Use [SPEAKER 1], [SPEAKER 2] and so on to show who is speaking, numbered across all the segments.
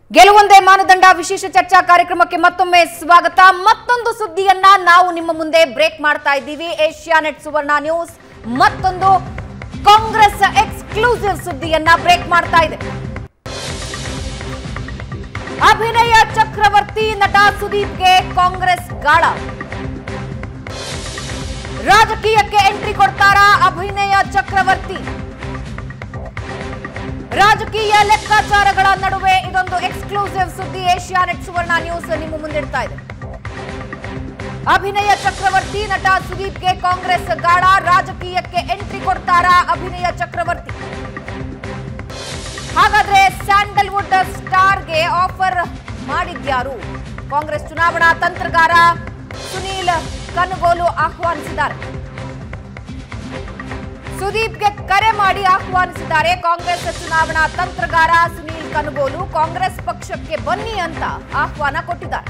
[SPEAKER 1] ಗೆಲುವೊಂದೇ ಮಾನದಂಡ ವಿಶೇಷ ಚರ್ಚಾ ಕಾರ್ಯಕ್ರಮಕ್ಕೆ ಮತ್ತೊಮ್ಮೆ ಸ್ವಾಗತ ಮತ್ತೊಂದು ಸುದ್ದಿಯನ್ನ ನಾವು ನಿಮ್ಮ ಮುಂದೆ ಬ್ರೇಕ್ ಮಾಡ್ತಾ ಇದ್ದೀವಿ ಏಷ್ಯಾನೆಟ್ ಸುವರ್ಣ ನ್ಯೂಸ್ ಮತ್ತೊಂದು ಕಾಂಗ್ರೆಸ್ ಎಕ್ಸ್ಕ್ಲೂಸಿವ್ ಸುದ್ದಿಯನ್ನ ಬ್ರೇಕ್ ಮಾಡ್ತಾ ಇದೆ ಅಭಿನಯ ಚಕ್ರವರ್ತಿ ನಟ ಸುದೀಪ್ಗೆ ಕಾಂಗ್ರೆಸ್ ಗಾಳ ರಾಜಕೀಯಕ್ಕೆ ಎಂಟ್ರಿ ಕೊಡ್ತಾರಾ ಅಭಿನಯ ಚಕ್ರವರ್ತಿ ರಾಜಕೀಯ ಲೆಕ್ಕಾಚಾರಗಳ ನಡುವೆ ಇದೊಂದು ಎಕ್ಸ್ಕ್ಲೂಸಿವ್ ಸುದ್ದಿ ಏಷ್ಯಾನೆಟ್ ಸುವರ್ಣ ನ್ಯೂಸ್ ನಿಮ್ಮ ಮುಂದಿಡ್ತಾ ಇದೆ ಅಭಿನಯ ಚಕ್ರವರ್ತಿ ನಟ ಸುದೀಪ್ಗೆ ಕಾಂಗ್ರೆಸ್ ಗಾಢ ರಾಜಕೀಯಕ್ಕೆ ಎಂಟ್ರಿ ಕೊಡ್ತಾರಾ ಅಭಿನಯ ಚಕ್ರವರ್ತಿ ಹಾಗಾದ್ರೆ ಸ್ಯಾಂಡಲ್ವುಡ್ ಸ್ಟಾರ್ಗೆ ಆಫರ್ ಮಾಡಿದ್ಯಾರು ಕಾಂಗ್ರೆಸ್ ಚುನಾವಣಾ ತಂತ್ರಗಾರ ಸುನೀಲ್ ಕನಗೋಲು ಆಹ್ವಾನಿಸಿದ್ದಾರೆ ಸುದೀಪ್ಗೆ ಕರೆ ಮಾಡಿ ಆಹ್ವಾನಿಸಿದ್ದಾರೆ ಕಾಂಗ್ರೆಸ್ ಚುನಾವಣಾ ತಂತ್ರಗಾರ ಸುನೀಲ್ ಕನಗೋಲು ಕಾಂಗ್ರೆಸ್ ಪಕ್ಷಕ್ಕೆ ಬನ್ನಿ ಅಂತ ಆಹ್ವಾನ ಕೊಟ್ಟಿದ್ದಾರೆ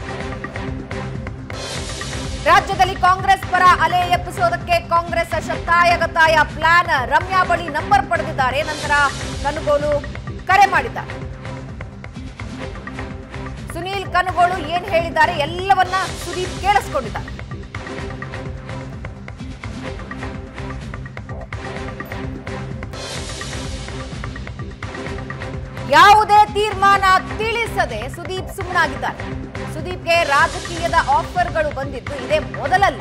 [SPEAKER 1] ರಾಜ್ಯದಲ್ಲಿ ಕಾಂಗ್ರೆಸ್ ಪರ ಅಲೆ ಎಬ್ಬಿಸೋದಕ್ಕೆ ಕಾಂಗ್ರೆಸ್ ಶತಾಯಗತಾಯ ಪ್ಲಾನ್ ರಮ್ಯಾ ಬಳಿ ನಂಬರ್ ಪಡೆದಿದ್ದಾರೆ ನಂತರ ಕನಗೋಲು ಕರೆ ಮಾಡಿದ್ದಾರೆ ಸುನೀಲ್ ಕನಗೋಳು ಏನ್ ಹೇಳಿದ್ದಾರೆ ಎಲ್ಲವನ್ನ ಸುದೀಪ್ ಕೇಳಿಸ್ಕೊಂಡಿದ್ದಾರೆ ಯಾವುದೇ ತೀರ್ಮಾನ ತಿಳಿಸದೆ ಸುದೀಪ್ ಸುಮ್ಮನಾಗಿದ್ದಾರೆ ಸುದೀಪ್ಗೆ ರಾಜಕೀಯದ ಆಫರ್ಗಳು ಬಂದಿದ್ದು ಇದೇ ಮೊದಲಲ್ಲ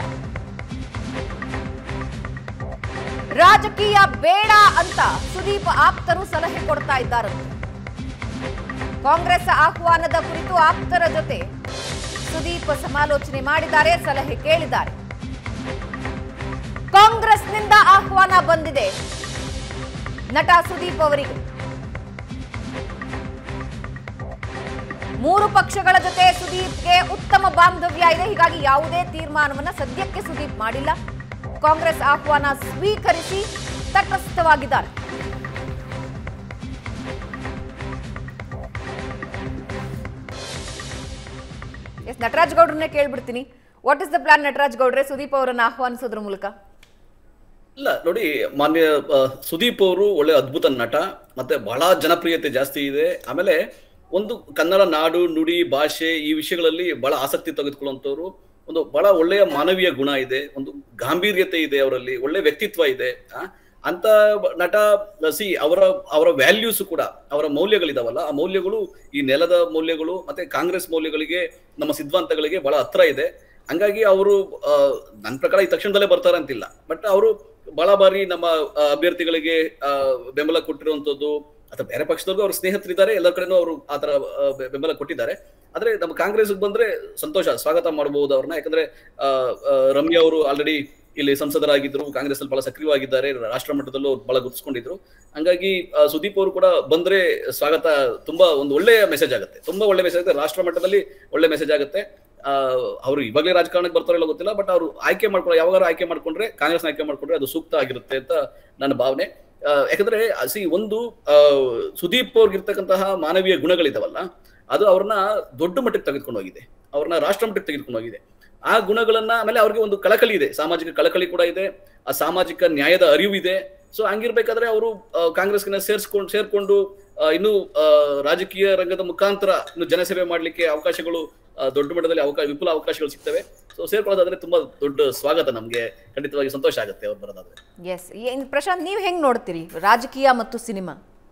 [SPEAKER 1] ರಾಜಕೀಯ ಬೇಡ ಅಂತ ಸುದೀಪ್ ಆಪ್ತರು ಸಲಹೆ ಕೊಡ್ತಾ ಇದ್ದಾರಂತೆ ಕಾಂಗ್ರೆಸ್ ಆಹ್ವಾನದ ಕುರಿತು ಆಪ್ತರ ಜೊತೆ ಸುದೀಪ್ ಸಮಾಲೋಚನೆ ಮಾಡಿದ್ದಾರೆ ಸಲಹೆ ಕೇಳಿದ್ದಾರೆ ಕಾಂಗ್ರೆಸ್ನಿಂದ ಆಹ್ವಾನ ಬಂದಿದೆ ನಟ ಸುದೀಪ್ ಅವರಿಗೆ ಮೂರು ಪಕ್ಷಗಳ ಜೊತೆ ಸುದೀಪ್ಗೆ ಉತ್ತಮ ಬಾಂಧವ್ಯ ಇದೆ ಹೀಗಾಗಿ ಯಾವುದೇ ತೀರ್ಮಾನವನ್ನ ಸದ್ಯಕ್ಕೆ ಸುದೀಪ್ ಮಾಡಿಲ್ಲ ಕಾಂಗ್ರೆಸ್ ಆಹ್ವಾನ ಸ್ವೀಕರಿಸಿ ತಟಸ್ಥವಾಗಿದ್ದಾರೆ ಎಸ್ ನಟರಾಜ್ ಗೌಡ್ರನ್ನೇ ಕೇಳ್ಬಿಡ್ತೀನಿ what is the plan Nataraj ಗೌಡ್ರೆ ಸುದೀಪ್ ಅವರನ್ನ ಆಹ್ವಾನಿಸೋದ್ರ ಮೂಲಕ
[SPEAKER 2] ಇಲ್ಲ ನೋಡಿ ಮಾನ್ಯ ಆ, ಸುದೀಪ್ ಅವರು ಒಳ್ಳೆ ಅದ್ಭುತ ನಟ ಮತ್ತೆ ಬಹಳ ಜನಪ್ರಿಯತೆ ಜಾಸ್ತಿ ಇದೆ ಆಮೇಲೆ ಒಂದು ಕನ್ನಡ ನಾಡು ನುಡಿ ಭಾಷೆ ಈ ವಿಷಯಗಳಲ್ಲಿ ಬಹಳ ಆಸಕ್ತಿ ತೆಗೆದುಕೊಳ್ಳುವಂಥವ್ರು ಒಂದು ಬಹಳ ಒಳ್ಳೆಯ ಮಾನವೀಯ ಗುಣ ಇದೆ ಒಂದು ಗಾಂಭೀರ್ಯತೆ ಇದೆ ಅವರಲ್ಲಿ ಒಳ್ಳೆ ವ್ಯಕ್ತಿತ್ವ ಇದೆ ಆ, ಅಂತ ಬ- ನಟ ಸಿ ಅವರ ಅವರ ವ್ಯಾಲ್ಯೂಸ್ ಕೂಡ ಅವರ ಮೌಲ್ಯಗಳಿದಾವಲ್ಲ ಆ ಮೌಲ್ಯಗಳು ಈ ನೆಲದ ಮೌಲ್ಯಗಳು ಮತ್ತೆ ಕಾಂಗ್ರೆಸ್ ಮೌಲ್ಯಗಳಿಗೆ ನಮ್ಮ ಸಿದ್ಧಾಂತಗಳಿಗೆ ಬಹಳ ಹತ್ರ ಇದೆ ಹಂಗಾಗಿ ಅವರು ನನ್ನ ಪ್ರಕಾರ ಈ ತಕ್ಷಣದಲ್ಲೇ ಬರ್ತಾರೆ ಅಂತಿಲ್ಲ ಬಟ್ ಅವರು ಬಹಳ ಬಾರಿ ನಮ್ಮ ಆ, ಅಭ್ಯರ್ಥಿಗಳಿಗೆ ಆ, ಬೆಂಬಲ ಕೊಟ್ಟಿರುವಂತದ್ದು ಅಥವಾ ಬೇರೆ ಪಕ್ಷದವ್ರಿಗೂ ಅವ್ರ ಸ್ನೇಹಿತರಿದ್ದಾರೆ ಎಲ್ಲರ ಕಡೆನೂ ಅವರು ಆತರ ಆ, ಬೆ- ಬೆಂಬಲ ಕೊಟ್ಟಿದ್ದಾರೆ ಆದ್ರೆ ನಮ್ಮ ಕಾಂಗ್ರೆಸ್ ಬಂದ್ರೆ ಸಂತೋಷ ಸ್ವಾಗತ ಮಾಡಬಹುದು ಅವ್ರನ್ನ ಯಾಕಂದ್ರೆ ಆ, ಆ, ರಮ್ಯಾ ಅವರು ಆಲ್ರೆಡಿ ಇಲ್ಲಿ ಸಂಸದರಾಗಿದ್ರು ಕಾಂಗ್ರೆಸ್ ಅಲ್ಲಿ ಬಹಳ ಸಕ್ರಿಯವಾಗಿದ್ದಾರೆ ರಾಷ್ಟ್ರ ಮಟ್ಟದಲ್ಲೂ ಅವ್ರು ಬಹಳ ಗುರುತಿಸ್ಕೊಂಡಿದ್ರು ಹಂಗಾಗಿ ಆ, ಸುದೀಪ್ ಅವರು ಕೂಡ ಬಂದ್ರೆ ಸ್ವಾಗತ ತುಂಬಾ ಒಂದು ಒಳ್ಳೆಯ ಮೆಸೇಜ್ ಆಗುತ್ತೆ ತುಂಬಾ ಒಳ್ಳೆ ಮೆಸೇಜ್ ಆಗುತ್ತೆ ರಾಷ್ಟ್ರ ಮಟ್ಟದಲ್ಲಿ ಒಳ್ಳೆ ಮೆಸೇಜ್ ಆಗುತ್ತೆ ಆ, ಅವರು ಇವಾಗಲೇ ರಾಜಕಾರಣಕ್ಕೆ ಬರ್ತಾರೋ ಇಲ್ಲ ಗೊತ್ತಿಲ್ಲ ಬಟ್ ಅವರು ಆಯ್ಕೆ ಮಾಡ್ಕೊಳ್ಳೋ ಯಾವಾಗ ಆಯ್ಕೆ ಮಾಡ್ಕೊಂಡ್ರೆ ಕಾಂಗ್ರೆಸ್ ಆಯ್ಕೆ ಮಾಡ್ಕೊಂಡ್ರೆ ಅದು ಸೂಕ್ತ ಆಗಿರುತ್ತೆ ಅಂತ ನನ್ನ ಭಾವನೆ ಆ, ಯಾಕಂದ್ರೆ ಸಿ ಒಂದು ಆ, ಸುದೀಪ್ ಅವ್ರಿಗಿರ್ತಕ್ಕಂತಹ ಮಾನವೀಯ ಗುಣಗಳಿದಾವಲ್ಲ ಅದು ಅವ್ರನ್ನ ದೊಡ್ಡ ಮಟ್ಟಕ್ಕೆ ತೆಗೆದುಕೊಂಡು ಹೋಗಿದೆ ಅವ್ರನ್ನ ರಾಷ್ಟ್ರ ಮಟ್ಟಕ್ಕೆ ತೆಗೆದುಕೊಂಡು ಹೋಗಿದೆ ಆ ಗುಣಗಳನ್ನ ಆಮೇಲೆ ಅವ್ರಿಗೆ ಒಂದು ಕಳಕಳಿ ಇದೆ ಸಾಮಾಜಿಕ ಕಳಕಳಿ ಕೂಡ ಇದೆ ಆ ಸಾಮಾಜಿಕ ನ್ಯಾಯದ ಅರಿವು ಇದೆ ಸೊ ಹಂಗಿರ್ಬೇಕಾದ್ರೆ ಅವರು ಕಾಂಗ್ರೆಸ್ಗೆ ಸೇರ್ಸ್ಕೊಂಡು ಸೇರ್ಕೊಂಡು ಆ, ಇನ್ನು ಆ, ರಾಜಕೀಯ ರಂಗದ ಮುಖಾಂತರ ಇನ್ನು ಜನಸೇವೆ ಮಾಡ್ಲಿಕ್ಕೆ ಅವಕಾಶಗಳು ಆ, ದೊಡ್ಡ ಮಟ್ಟದಲ್ಲಿ ಅವಕಾಶ ವಿಪುಲ ಅವಕಾಶಗಳು ಸಿಗ್ತವೆ ಸೊ ಸೇರ್ಕೊಳ್ಳೋದಾದ್ರೆ ತುಂಬಾ ದೊಡ್ಡ ಸ್ವಾಗತ ನಮ್ಗೆ ಖಂಡಿತವಾಗಿ ಸಂತೋಷ ಆಗುತ್ತೆ ಅವ್ರು ಬರೋದಾದ್ರೆ
[SPEAKER 1] ಎಸ್ ಪ್ರಶಾಂತ್ ನೀವು ಹೆಂಗ್ ನೋಡ್ತೀರಿ ರಾಜಕೀಯ ಮತ್ತು ಸಿನಿಮಾ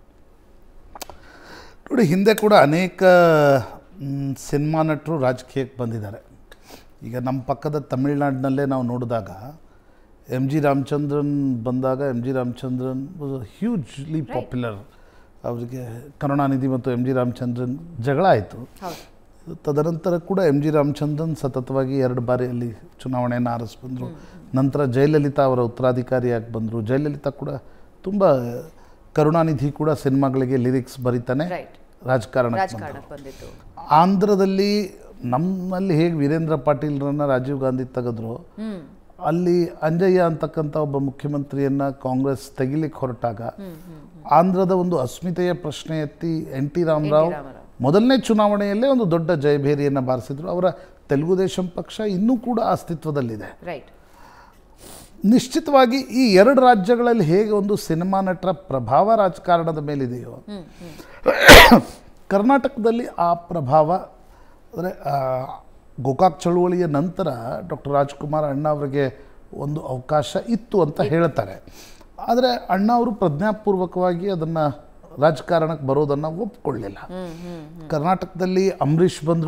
[SPEAKER 3] ನೋಡಿ ಹಿಂದೆ ಕೂಡ ಅನೇಕ ಮ್, ಸಿನಿಮಾ ನಟರು ರಾಜಕೀಯಕ್ಕೆ ಬಂದಿದ್ದಾರೆ ಈಗ ನಮ್ಮ ಪಕ್ಕದ ತಮಿಳ್ನಾಡಿನಲ್ಲೇ ನಾವು ನೋಡಿದಾಗ ಎಮ್ ಜಿ ರಾಮಚಂದ್ರನ್ ಬಂದಾಗ M G Ramachandran hugely popular ಅವರಿಗೆ ಕರುಣಾನಿಧಿ ಮತ್ತು ಎಮ್ ಜಿ ರಾಮಚಂದ್ರನ್ ಜಗಳ ಆಯಿತು
[SPEAKER 1] ಹೌದು
[SPEAKER 3] ತದನಂತರ ಕೂಡ ಎಮ್ ಜಿ ರಾಮಚಂದ್ರನ್ ಸತತವಾಗಿ ಎರಡು ಬಾರಿ ಅಲ್ಲಿ ಚುನಾವಣೆಯನ್ನು ಆರಿಸಿ ಬಂದರು ನಂತರ ಜಯಲಲಿತಾ ಅವರ ಉತ್ತರಾಧಿಕಾರಿಯಾಗಿ ಬಂದರು ಜಯಲಲಿತಾ ಕೂಡ ತುಂಬ ಕರುಣಾನಿಧಿ ಕೂಡ ಸಿನಿಮಾಗಳಿಗೆ ಲಿರಿಕ್ಸ್ ಬರೀತಾನೆ
[SPEAKER 1] ರೈಟ್
[SPEAKER 3] ರಾಜಕಾರಣ
[SPEAKER 1] ರಾಜಕಾರಣಕ್ಕೆ ಬಂದಿದ್ದು
[SPEAKER 3] ಆಂಧ್ರದಲ್ಲಿ ನಮ್ಮಲ್ಲಿ ಹೇಗೆ ವೀರೇಂದ್ರ ಪಾಟೀಲ್ರನ್ನ ರಾಜೀವ್ ಗಾಂಧಿ ತೆಗೆದ್ರು ಅಲ್ಲಿ ಅಂಜಯ್ಯ ಅಂತಕ್ಕಂಥ ಒಬ್ಬ ಮುಖ್ಯಮಂತ್ರಿಯನ್ನ ಕಾಂಗ್ರೆಸ್ ತೆಗಿಲಿಕ್ಕೆ ಹೊರಟಾಗ ಆಂಧ್ರದ ಒಂದು ಅಸ್ಮಿತೆಯ ಪ್ರಶ್ನೆ ಎತ್ತಿ ಎನ್ ಟಿ ರಾಮರಾವ್
[SPEAKER 1] ರಾಮರಾವ್.
[SPEAKER 3] ಮೊದಲನೇ ಚುನಾವಣೆಯಲ್ಲೇ ಒಂದು ದೊಡ್ಡ ಜಯಭೇರಿಯನ್ನು ಬಾರಿಸಿದ್ರು ಅವರ ತೆಲುಗು ದೇಶಂ ಪಕ್ಷ ಇನ್ನೂ ಕೂಡ ಅಸ್ತಿತ್ವದಲ್ಲಿದೆ
[SPEAKER 1] ರೈಟ್
[SPEAKER 3] ನಿಶ್ಚಿತವಾಗಿ ಈ ಎರಡು ರಾಜ್ಯಗಳಲ್ಲಿ ಹೇಗೆ ಒಂದು ಸಿನಿಮಾ ನಟರ ಪ್ರಭಾವ ರಾಜಕಾರಣದ ಮೇಲಿದೆಯೋ ಕರ್ನಾಟಕದಲ್ಲಿ ಆ ಪ್ರಭಾವ ಅಂದರೆ ಗೋಕಾಕ್ ಚಳುವಳಿಯ ನಂತರ ಡಾಕ್ಟರ್ ರಾಜ್ಕುಮಾರ್ ಅಣ್ಣ ಅವರಿಗೆ ಒಂದು ಅವಕಾಶ ಇತ್ತು ಅಂತ ಹೇಳ್ತಾರೆ ಆದರೆ ಅಣ್ಣ ಅವರು ಪ್ರಜ್ಞಾಪೂರ್ವಕವಾಗಿ ಅದನ್ನು ರಾಜಕಾರಣಕ್ಕೆ ಬರೋದನ್ನು ಒಪ್ಕೊಳ್ಳಿಲ್ಲ ಕರ್ನಾಟಕದಲ್ಲಿ ಅಂಬರೀಷ್ ಬಂದರು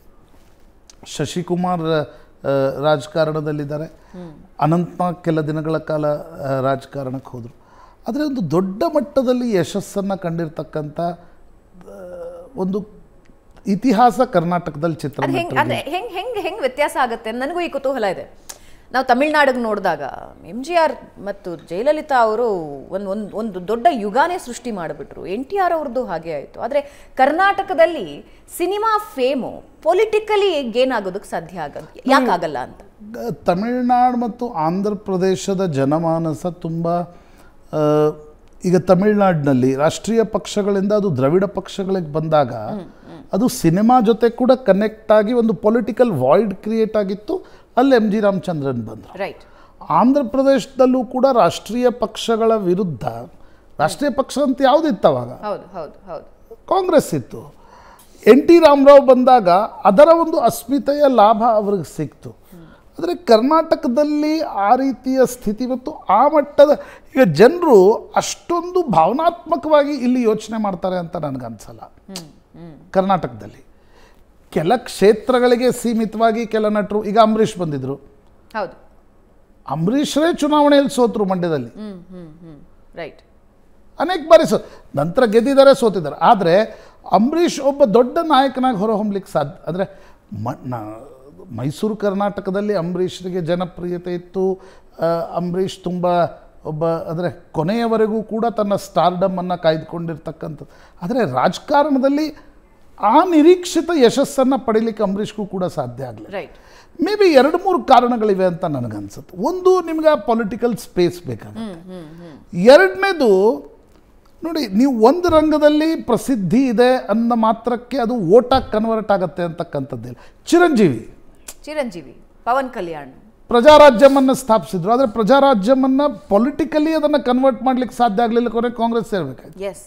[SPEAKER 3] ಶಶಿಕುಮಾರ್ ಆ, ರಾಜಕಾರಣದಲ್ಲಿದ್ದಾರೆ ಅನಂತನಾಗ್ ಕೆಲ ದಿನಗಳ ಕಾಲ ಆ, ರಾಜಕಾರಣಕ್ಕೆ ಹೋದರು ಆದರೆ ಒಂದು ದೊಡ್ಡ ಮಟ್ಟದಲ್ಲಿ ಯಶಸ್ಸನ್ನು ಕಂಡಿರ್ತಕ್ಕಂಥ ಆ, ಒಂದು ಇತಿಹಾಸ ಕರ್ನಾಟಕದಲ್ಲಿ
[SPEAKER 1] ಅದ್
[SPEAKER 3] ಚಿತ್ರನಟರಿಗೆ
[SPEAKER 1] ಹೆಂಗ್ ಅಂದ್ರೆ ಹೆಂಗ್ ಹೆಂಗ್ ಹೆಂಗ್ ವ್ಯತ್ಯಾಸ ಆಗುತ್ತೆ ನನಗೂ ಈ ಕುತೂಹಲ ಇದೆ ನಾವು ತಮಿಳ್ನಾಡಿಗೆ ನೋಡಿದಾಗ ಎಂ ಜಿ ಆರ್ ಮತ್ತು ಜಯಲಲಿತಾ ಅವರು ಒಂದು ಒಂದು ಒಂದು ದೊಡ್ಡ ಯುಗಾನೇ ಸೃಷ್ಟಿ ಮಾಡಿಬಿಟ್ರು ಎನ್ ಟಿ ಆರ್ ಅವ್ರದ್ದು ಹಾಗೆ ಆಯಿತು ಆದರೆ ಕರ್ನಾಟಕದಲ್ಲಿ ಸಿನಿಮಾ ಫೇಮು ಪೊಲಿಟಿಕಲಿ ಗೇನ್ ಆಗೋದಕ್ಕೆ ಸಾಧ್ಯ ಆಗೋದು ಯಾಕಾಗಲ್ಲ ಅಂತ
[SPEAKER 3] ಗ- ತಮಿಳ್ನಾಡು ಮತ್ತು ಆಂಧ್ರ ಪ್ರದೇಶದ ಜನಮಾನಸ ತುಂಬ ಆ, ಈಗ ತಮಿಳ್ನಾಡಿನಲ್ಲಿ ರಾಷ್ಟ್ರೀಯ ಪಕ್ಷಗಳಿಂದ ಅದು ದ್ರವಿಡ ಪಕ್ಷಗಳಿಗೆ ಬಂದಾಗ ಅದು ಸಿನಿಮಾ ಜೊತೆ ಕೂಡ ಕನೆಕ್ಟ್ ಆಗಿ ಒಂದು ಪೊಲಿಟಿಕಲ್ ವಾಯ್ಡ್ ಕ್ರಿಯೇಟ್ ಆಗಿತ್ತು ಅಲ್ಲಿ ಎಂ ಜಿ ರಾಮಚಂದ್ರನ್ ಬಂದರು
[SPEAKER 1] ರೈಟ್
[SPEAKER 3] ಆಂಧ್ರ ಪ್ರದೇಶದಲ್ಲೂ ಕೂಡ ರಾಷ್ಟ್ರೀಯ ಪಕ್ಷಗಳ ವಿರುದ್ಧ ರಾಷ್ಟ್ರೀಯ ಪಕ್ಷ ಅಂತ ಯಾವುದಿತ್ತು ಅವಾಗ
[SPEAKER 1] ಹೌದು ಹೌದು ಹೌದು
[SPEAKER 3] ಕಾಂಗ್ರೆಸ್ ಇತ್ತು ಎನ್ ಟಿ ರಾಮರಾವ್ ಬಂದಾಗ ಅದರ ಒಂದು ಅಸ್ಮಿತೆಯ ಲಾಭ ಅವ್ರಿಗೆ ಸಿಕ್ತು ಆದರೆ ಕರ್ನಾಟಕದಲ್ಲಿ ಆ ರೀತಿಯ ಸ್ಥಿತಿ ಮತ್ತು ಆ ಮಟ್ಟದ ಈಗ ಜನರು ಅಷ್ಟೊಂದು ಭಾವನಾತ್ಮಕವಾಗಿ ಇಲ್ಲಿ ಯೋಚನೆ ಮಾಡ್ತಾರೆ ಅಂತ ನನಗನ್ಸಲ್ಲ ಕರ್ನಾಟಕದಲ್ಲಿ ಕೆಲ ಕ್ಷೇತ್ರಗಳಿಗೆ ಸೀಮಿತವಾಗಿ ಕೆಲ ನಟರು ಈಗ ಅಂಬರೀಷ್ ಬಂದಿದ್ರು
[SPEAKER 1] ಹೌದು
[SPEAKER 3] ಅಂಬರೀಷರೇ ಚುನಾವಣೆಯಲ್ಲಿ ಸೋತರು ಮಂಡ್ಯದಲ್ಲಿ
[SPEAKER 1] ಹ್ಮ್ ಹ್ಮ್ ಹ್ಮ್ ರೈಟ್
[SPEAKER 3] ಅನೇಕ ಬಾರಿ ಸೋ ನಂತರ ಗೆದ್ದಿದ್ದಾರೆ ಸೋತಿದ್ದಾರೆ ಆದರೆ ಅಂಬರೀಷ್ ಒಬ್ಬ ದೊಡ್ಡ ನಾಯಕನಾಗಿ ಹೊರಹೊಮ್ಮಲಿಕ್ಕೆ ಸಾಧ್ಯ ಅಂದರೆ ಮ ನ- ಮೈಸೂರು ಕರ್ನಾಟಕದಲ್ಲಿ ಅಂಬರೀಷರಿಗೆ ಜನಪ್ರಿಯತೆ ಇತ್ತು ಆ, ಅಂಬರೀಷ್ ತುಂಬ ಒಬ್ಬ ಅಂದರೆ ಕೊನೆಯವರೆಗೂ ಕೂಡ ತನ್ನ ಸ್ಟಾರ್ಡಮನ್ನು ಕಾಯ್ದುಕೊಂಡಿರ್ತಕ್ಕಂಥದ್ದು ಆದರೆ ರಾಜಕಾರಣದಲ್ಲಿ ಆ ನಿರೀಕ್ಷಿತ ಯಶಸ್ಸನ್ನು ಪಡೀಲಿಕ್ಕೆ ಅಂಬರೀಷ್ಗೂ ಕೂಡ ಸಾಧ್ಯ ಆಗಲಿಲ್ಲ
[SPEAKER 1] ರೈಟ್
[SPEAKER 3] ಮೇ ಬಿ ಎರಡು ಮೂರು ಕಾರಣಗಳಿವೆ ಅಂತ ನನಗನ್ಸುತ್ತೆ ಒಂದು ನಿಮ್ಗೆ ಆ ಪೊಲಿಟಿಕಲ್ ಸ್ಪೇಸ್ ಬೇಕಾಗುತ್ತೆ ಎರಡನೇದು ನೋಡಿ ನೀವು ಒಂದು ರಂಗದಲ್ಲಿ ಪ್ರಸಿದ್ಧಿ ಇದೆ ಅನ್ನೋ ಮಾತ್ರಕ್ಕೆ ಅದು ಓಟಾಗಿ ಕನ್ವರ್ಟ್ ಆಗುತ್ತೆ ಅಂತಕ್ಕಂಥದ್ದಿಲ್ಲ ಚಿರಂಜೀವಿ
[SPEAKER 1] ಚಿರಂಜೀವಿ ಪವನ್ ಕಲ್ಯಾಣ್
[SPEAKER 3] ಪ್ರಜಾರಾಜ್ಯಮನ್ನು ಸ್ಥಾಪಿಸಿದ್ರು ಆದರೆ ಪ್ರಜಾರಾಜ್ಯಮನ್ನು ಪೊಲಿಟಿಕಲಿ ಅದನ್ನು ಕನ್ವರ್ಟ್ ಮಾಡ್ಲಿಕ್ಕೆ ಸಾಧ್ಯ ಆಗಲಿಲ್ಲ ಕೊನೆ ಕಾಂಗ್ರೆಸ್ ಸೇರ್ಬೇಕಾಯ್ತು
[SPEAKER 1] ಎಸ್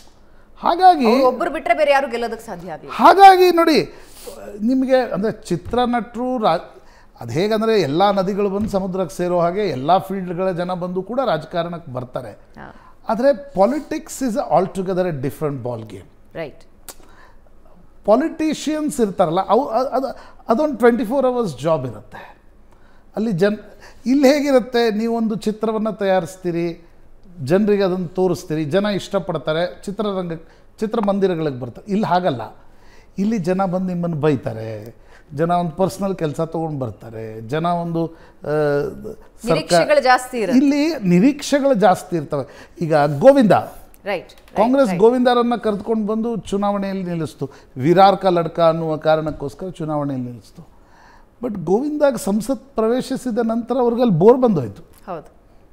[SPEAKER 3] ಹಾಗಾಗಿ
[SPEAKER 1] ಒಬ್ಬರು ಬಿಟ್ರೆ ಬೇರೆ ಯಾರು ಗೆಲ್ಲೋದಕ್ಕೆ ಸಾಧ್ಯ ಆಗಲಿಲ್ಲ
[SPEAKER 3] ಹಾಗಾಗಿ ನೋಡಿ ನಿಮಗೆ ಅಂದರೆ ಚಿತ್ರನಟರು ರಾ ಅದು ಹೇಗಂದರೆ ಎಲ್ಲ ನದಿಗಳು ಬಂದು ಸಮುದ್ರಕ್ಕೆ ಸೇರೋ ಹಾಗೆ ಎಲ್ಲ ಫೀಲ್ಡ್ಗಳ ಜನ ಬಂದು ಕೂಡ ರಾಜಕಾರಣಕ್ಕೆ ಬರ್ತಾರೆ
[SPEAKER 1] ಹಾ
[SPEAKER 3] ಆದರೆ politics is all together a different ball game
[SPEAKER 1] right
[SPEAKER 3] politicians ಇರ್ತಾರಲ್ಲ ಅವು ಅ- ಅದು ಅದೊಂದು ಟ್ವೆಂಟಿ ಫೋರ್ ಅವರ್ಸ್ ಜಾಬ್ ಇರುತ್ತೆ ಅಲ್ಲಿ ಜನ್ ಇಲ್ಲಿ ಹೇಗಿರುತ್ತೆ ನೀವೊಂದು ಚಿತ್ರವನ್ನು ತಯಾರಿಸ್ತೀರಿ ಜನರಿಗೆ ಅದನ್ನು ತೋರಿಸ್ತೀರಿ ಜನ ಇಷ್ಟಪಡ್ತಾರೆ ಚಿತ್ರರಂಗ ಚಿತ್ರಮಂದಿರಗಳಿಗೆ ಬರ್ತಾರೆ ಇಲ್ಲಿ ಹಾಗಲ್ಲ ಇಲ್ಲಿ ಜನ ಬಂದು ನಿಮ್ಮನ್ನು ಬೈತಾರೆ ಜನ ಒಂದು ಪರ್ಸ್ನಲ್ ಕೆಲಸ ತೊಗೊಂಡು ಬರ್ತಾರೆ ಜನ ಒಂದು ಆ, ಸರ್ಕಾರ
[SPEAKER 1] ನಿರೀಕ್ಷೆಗಳು ಜಾಸ್ತಿ ಇರುತ್ತೆ
[SPEAKER 3] ಇಲ್ಲಿ ನಿರೀಕ್ಷೆಗಳು ಜಾಸ್ತಿ ಇರ್ತವೆ ಈಗ ಗೋವಿಂದ
[SPEAKER 1] ರೈಟ್
[SPEAKER 3] ಕಾಂಗ್ರೆಸ್ ಗೋವಿಂದರನ್ನ ಕರೆದುಕೊಂಡು ಬಂದು ಚುನಾವಣೆಯಲ್ಲಿ ನಿಲ್ಲಿಸ್ತು ವಿರಾರ್ ಕಾ ಲಡ್ಕ ಅನ್ನುವ ಕಾರಣಕ್ಕೋಸ್ಕರ ಚುನಾವಣೆಯಲ್ಲಿ ನಿಲ್ಲಿಸ್ತು ಬಟ್ ಗೋವಿಂದಾಗ ಸಂಸತ್ ಪ್ರವೇಶಿಸಿದ ನಂತರ ಅವ್ರಿಗಲ್ಲಿ ಬೋರ್ ಬಂದೋಯ್ತು
[SPEAKER 1] ಹೌದು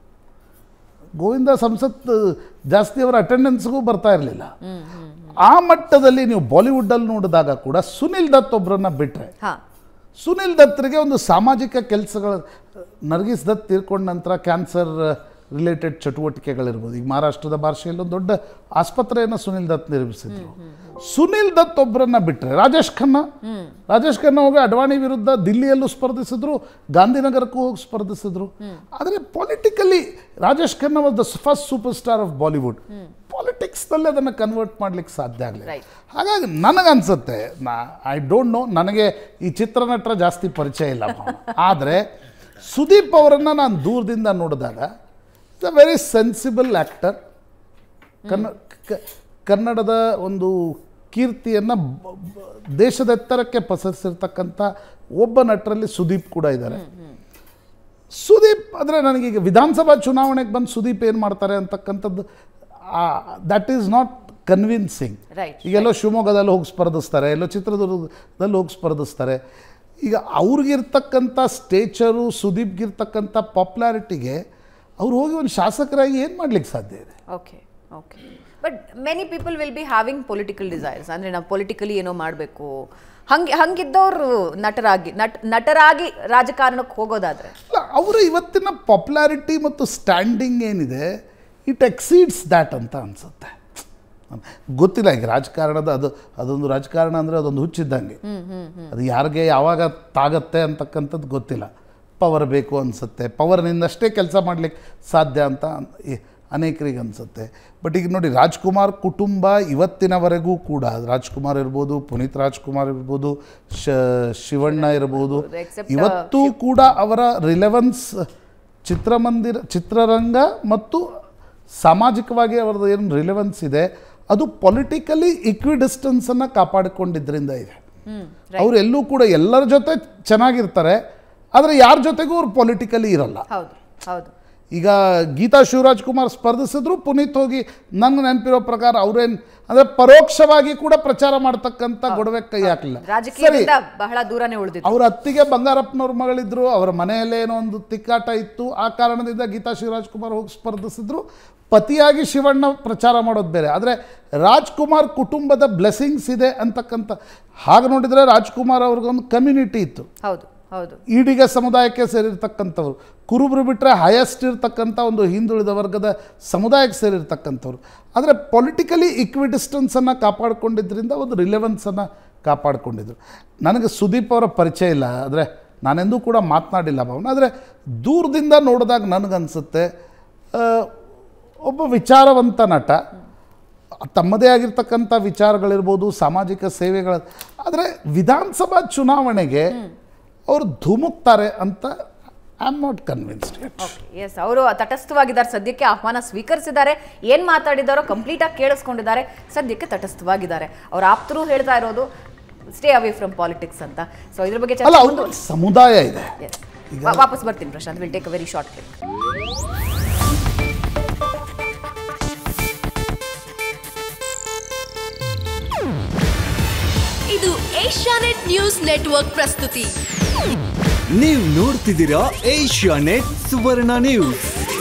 [SPEAKER 3] ಗೋವಿಂದ ಸಂಸತ್ ಜಾಸ್ತಿ ಅವರ ಅಟೆಂಡೆನ್ಸ್ಗೂ ಬರ್ತಾ ಇರಲಿಲ್ಲ ಆ ಮಟ್ಟದಲ್ಲಿ ನೀವು ಬಾಲಿವುಡ್ಡಲ್ಲಿ ನೋಡಿದಾಗ ಕೂಡ ಸುನಿಲ್ ದತ್ ಒಬ್ಬರನ್ನ ಬಿಟ್ಟರೆ
[SPEAKER 1] ಹಾ
[SPEAKER 3] ಸುನಿಲ್ ದತ್ರಿಗೆ ಒಂದು ಸಾಮಾಜಿಕ ಕೆಲಸಗಳ ನರ್ಗಿಸ್ ದತ್ ತೀರ್ಕೊಂಡ ನಂತರ ಕ್ಯಾನ್ಸರ್ ರಿಲೇಟೆಡ್ ಚಟುವಟಿಕೆಗಳಿರ್ಬೋದು ಈಗ ಮಹಾರಾಷ್ಟ್ರದ ಭಾಷೆಯಲ್ಲಿ ಒಂದು ದೊಡ್ಡ ಆಸ್ಪತ್ರೆಯನ್ನು ಸುನಿಲ್ ದತ್ ನಿರ್ಮಿಸಿದ್ರು ಸುನಿಲ್ ದತ್ ಒಬ್ಬರನ್ನ ಬಿಟ್ಟರೆ ರಾಜೇಶ್ ಖನ್ನಾ ರಾಜೇಶ್ ಖನ್ನಾ ಹೋಗಿ ಅಡ್ವಾಣಿ ವಿರುದ್ಧ ದಿಲ್ಲಿಯಲ್ಲೂ ಸ್ಪರ್ಧಿಸಿದ್ರು ಗಾಂಧಿನಗರಕ್ಕೂ ಹೋಗಿ ಸ್ಪರ್ಧಿಸಿದ್ರು ಆದರೆ politically Rajesh Khanna was the first super star of Bollywood ಪಾಲಿಟಿಕ್ಸ್ನಲ್ಲಿ ಅದನ್ನು ಕನ್ವರ್ಟ್ ಮಾಡ್ಲಿಕ್ಕೆ ಸಾಧ್ಯ ಆಗಲಿಲ್ಲ
[SPEAKER 1] Right.
[SPEAKER 3] ಹಾಗಾಗಿ ನನಗನ್ಸುತ್ತೆ ನಾ ಐ ಡೋಂಟ್ ನೋ ನನಗೆ ಈ ಚಿತ್ರನಟರ ಜಾಸ್ತಿ ಪರಿಚಯ ಇಲ್ಲ ಆದರೆ ಸುದೀಪ್ ಅವರನ್ನು ನಾನು ದೂರದಿಂದ ನೋಡಿದಾಗ it's a very sensible actor ಕನ್ನ ಕ- ಕನ್ನಡದ ಒಂದು ಕೀರ್ತಿಯನ್ನು ದೇಶದ ಎತ್ತರಕ್ಕೆ ಪಸರಿಸಿರ್ತಕ್ಕಂಥ ಒಬ್ಬ ನಟರಲ್ಲಿ ಸುದೀಪ್ ಕೂಡ ಇದ್ದಾರೆ ಸುದೀಪ್ ಅಂದರೆ ನನಗೀಗ ವಿಧಾನಸಭಾ ಚುನಾವಣೆಗೆ ಬಂದು ಸುದೀಪ್ ಏನು ಮಾಡ್ತಾರೆ ಅಂತಕ್ಕಂಥದ್ದು that is not convincing
[SPEAKER 1] Right,
[SPEAKER 3] ಈಗ ಎಲ್ಲೋ ಶಿವಮೊಗ್ಗದಲ್ಲಿ ಹೋಗಿ ಸ್ಪರ್ಧಿಸ್ತಾರೆ ಎಲ್ಲೋ ಚಿತ್ರದುರ್ಗದಲ್ಲಿ ಹೋಗಿ ಸ್ಪರ್ಧಿಸ್ತಾರೆ ಈಗ ಅವ್ರಿಗಿರ್ತಕ್ಕಂಥ ಸ್ಟೇಚರು ಸುದೀಪ್ಗಿರ್ತಕ್ಕಂಥ ಪಾಪ್ಯುಲಾರಿಟಿಗೆ ಅವ್ರು ಹೋಗಿ ಒಂದು ಶಾಸಕರಾಗಿ ಏನು ಮಾಡ್ಲಿಕ್ಕೆ ಸಾಧ್ಯ ಇದೆ
[SPEAKER 1] okay okay but many people will be having political desires ಅಂದರೆ ನಾವು ಪೊಲಿಟಿಕಲಿ ಏನೋ ಮಾಡಬೇಕು ಹಂಗೆ ಹಂಗಿದ್ದವರು ನಟರಾಗಿ ನಟ್ ನಟರಾಗಿ ರಾಜಕಾರಣಕ್ಕೆ ಹೋಗೋದಾದ್ರೆ
[SPEAKER 3] ಅಲ್ಲ ಅವರ ಇವತ್ತಿನ ಪಾಪ್ಯುಲಾರಿಟಿ ಮತ್ತು ಸ್ಟ್ಯಾಂಡಿಂಗ್ ಏನಿದೆ ಇಟ್ ಎಕ್ಸೀಡ್ಸ್ ದ್ಯಾಟ್ ಅಂತ ಅನಿಸುತ್ತೆ ಗೊತ್ತಿಲ್ಲ ಈಗ ರಾಜಕಾರಣದ ಅದು ಅದೊಂದು ರಾಜಕಾರಣ ಅಂದರೆ ಅದೊಂದು ಹುಚ್ಚಿದ್ದಂಗೆ ಅದು ಯಾರಿಗೆ ಯಾವಾಗ ತಾಗತ್ತೆ ಅಂತಕ್ಕಂಥದ್ದು ಗೊತ್ತಿಲ್ಲ ಪವರ್ ಬೇಕು ಅನಿಸುತ್ತೆ ಪವರ್ನಿಂದಷ್ಟೇ ಕೆಲಸ ಮಾಡಲಿಕ್ಕೆ ಸಾಧ್ಯ ಅಂತ ಈ- ಅನೇಕರಿಗೆ ಅನಿಸುತ್ತೆ ಬಟ್ ಈಗ ನೋಡಿ ರಾಜ್ಕುಮಾರ್ ಕುಟುಂಬ ಇವತ್ತಿನವರೆಗೂ ಕೂಡ ರಾಜ್ಕುಮಾರ್ ಇರ್ಬೋದು ಪುನೀತ್ ರಾಜ್ಕುಮಾರ್ ಇರ್ಬೋದು ಶ ಶಿವಣ್ಣ ಇರ್ಬೋದು
[SPEAKER 1] except,
[SPEAKER 3] ಇವತ್ತೂ ಕೂಡ ಅವರ ರಿಲೆವೆನ್ಸ್ ಚಿತ್ರಮಂದಿರ ಚಿತ್ರರಂಗ ಮತ್ತು ಸಾಮಾಜಿಕವಾಗಿ ಅವರದ್ದು ಏನು ರಿಲೆವೆನ್ಸ್ ಇದೆ ಅದು ಪೊಲಿಟಿಕಲಿ ಇಕ್ವಿಡಿಸ್ಟೆನ್ಸನ್ನು ಕಾಪಾಡಿಕೊಂಡಿದ್ದರಿಂದ ಇದೆ ಅವ್ರು ಎಲ್ಲೂ ಕೂಡ ಎಲ್ಲರ ಜೊತೆ ಚೆನ್ನಾಗಿರ್ತಾರೆ ಆದರೆ ಯಾರ ಜೊತೆಗೂ ಅವ್ರು ಪೊಲಿಟಿಕಲಿ ಇರಲ್ಲ
[SPEAKER 1] ಹೌದು ಹೌದು
[SPEAKER 3] ಈಗ ಗೀತಾ ಶಿವರಾಜ್ ಕುಮಾರ್ ಸ್ಪರ್ಧಿಸಿದ್ರು ಪುನೀತ್ ಹೋಗಿ ನನಗೆ ನೆನಪಿರೋ ಪ್ರಕಾರ ಅವ್ರೇನು ಅಂದರೆ ಪರೋಕ್ಷವಾಗಿ ಕೂಡ ಪ್ರಚಾರ ಮಾಡ್ತಕ್ಕಂಥ ಗೊಡವೆ ಕೈ ಹಾಕಲಿಲ್ಲ ಸರಿ
[SPEAKER 1] ರಾಜಕೀಯದಿಂದ ಬಹಳ ದೂರನೇ ಉಳಿದಿತ್ತು
[SPEAKER 3] ಅವ್ರ ಅತ್ತಿಗೆ ಬಂಗಾರಪ್ಪನವ್ರ ಮಗಳಿದ್ರು ಅವರ ಮನೆಯಲ್ಲೇ ಏನೋ ಒಂದು ತಿಕ್ಕಾಟ ಇತ್ತು ಆ ಕಾರಣದಿಂದ ಗೀತಾ ಶಿವರಾಜ್ ಕುಮಾರ್ ಹೋಗಿ ಸ್ಪರ್ಧಿಸಿದ್ರು ಪತಿಯಾಗಿ ಶಿವಣ್ಣ ಪ್ರಚಾರ ಮಾಡೋದು ಬೇರೆ ಆದರೆ ರಾಜ್ಕುಮಾರ್ ಕುಟುಂಬದ ಬ್ಲೆಸ್ಸಿಂಗ್ಸ್ ಇದೆ ಅಂತಕ್ಕಂಥ ಹಾಗೆ ನೋಡಿದರೆ ರಾಜ್ಕುಮಾರ್ ಅವ್ರಿಗೊಂದು ಕಮ್ಯುನಿಟಿ ಇತ್ತು
[SPEAKER 1] ಹೌದು ಹೌದು
[SPEAKER 3] ಈಡಿಗ ಸಮುದಾಯಕ್ಕೆ ಸೇರಿರ್ತಕ್ಕಂಥವ್ರು ಕುರುಬರು ಬಿಟ್ಟರೆ ಹೈಯೆಸ್ಟ್ ಇರ್ತಕ್ಕಂಥ ಒಂದು ಹಿಂದುಳಿದ ವರ್ಗದ ಸಮುದಾಯಕ್ಕೆ ಸೇರಿರ್ತಕ್ಕಂಥವ್ರು ಆದರೆ ಪೊಲಿಟಿಕಲಿ ಇಕ್ವಿಡಿಸ್ಟೆನ್ಸನ್ನು ಕಾಪಾಡಿಕೊಂಡಿದ್ದರಿಂದ ಒಂದು ರಿಲೆವೆನ್ಸನ್ನು ಕಾಪಾಡಿಕೊಂಡಿದ್ರು ನನಗೆ ಸುದೀಪ್ ಅವರ ಪರಿಚಯ ಇಲ್ಲ ಆದರೆ ನಾನೆಂದೂ ಕೂಡ ಮಾತನಾಡಿಲ್ಲ ಭಾವನ ಆದರೆ ದೂರದಿಂದ ನೋಡಿದಾಗ ನನಗನ್ಸುತ್ತೆ ಆ, ಒಬ್ಬ ವಿಚಾರವಂತ ನಟ ತಮ್ಮದೇ ಆಗಿರ್ತಕ್ಕಂಥ ವಿಚಾರಗಳಿರ್ಬೋದು ಸಾಮಾಜಿಕ ಸೇವೆಗಳ ಆದರೆ ವಿಧಾನಸಭಾ ಚುನಾವಣೆಗೆ ಅವರು ಧುಮುಕ್ತಾರೆ ಅಂತ I am not convinced
[SPEAKER 1] yes ಅವರು ತಟಸ್ಥವಾಗಿದ್ದಾರೆ ಸದ್ಯಕ್ಕೆ ಆಹ್ವಾನ ಸ್ವೀಕರಿಸಿದ್ದಾರೆ ಏನ್ ಮಾತಾಡಿದಾರೋ ಕಂಪ್ಲೀಟ್ ಆಗಿ ಕೇಳಿಸ್ಕೊಂಡಿದ್ದಾರೆ ಸದ್ಯಕ್ಕೆ ತಟಸ್ಥವಾಗಿದ್ದಾರೆ ಅವ್ರ ಆಪ್ತರು ಹೇಳ್ತಾ ಇರೋದು ಸ್ಟೇ ಅವೇ ಫ್ರಮ್ ಪಾಲಿಟಿಕ್ಸ್ ಅಂತ ಸೊ ಇದ್ರ ಬಗ್ಗೆ
[SPEAKER 3] ಅಲ್ಲ
[SPEAKER 1] ಚರ್ಚೆ
[SPEAKER 3] ಅವ್ರದ್ದು ಸಮುದಾಯ ಇದೆ
[SPEAKER 1] Yes. ವಾ- ವಾಪಸ್ ಬರ್ತೀನಿ Prashant will take a very short clip
[SPEAKER 4] ಇದು ಏಷ್ಯಾನೆಟ್ ನ್ಯೂಸ್ ನೆಟ್ವರ್ಕ್ ಪ್ರಸ್ತುತಿ
[SPEAKER 5] ನೀವು ನೋಡ್ತಿದ್ದೀರಾ ಏಷ್ಯಾ ನೆಟ್ ಸುವರ್ಣ ನ್ಯೂಸ್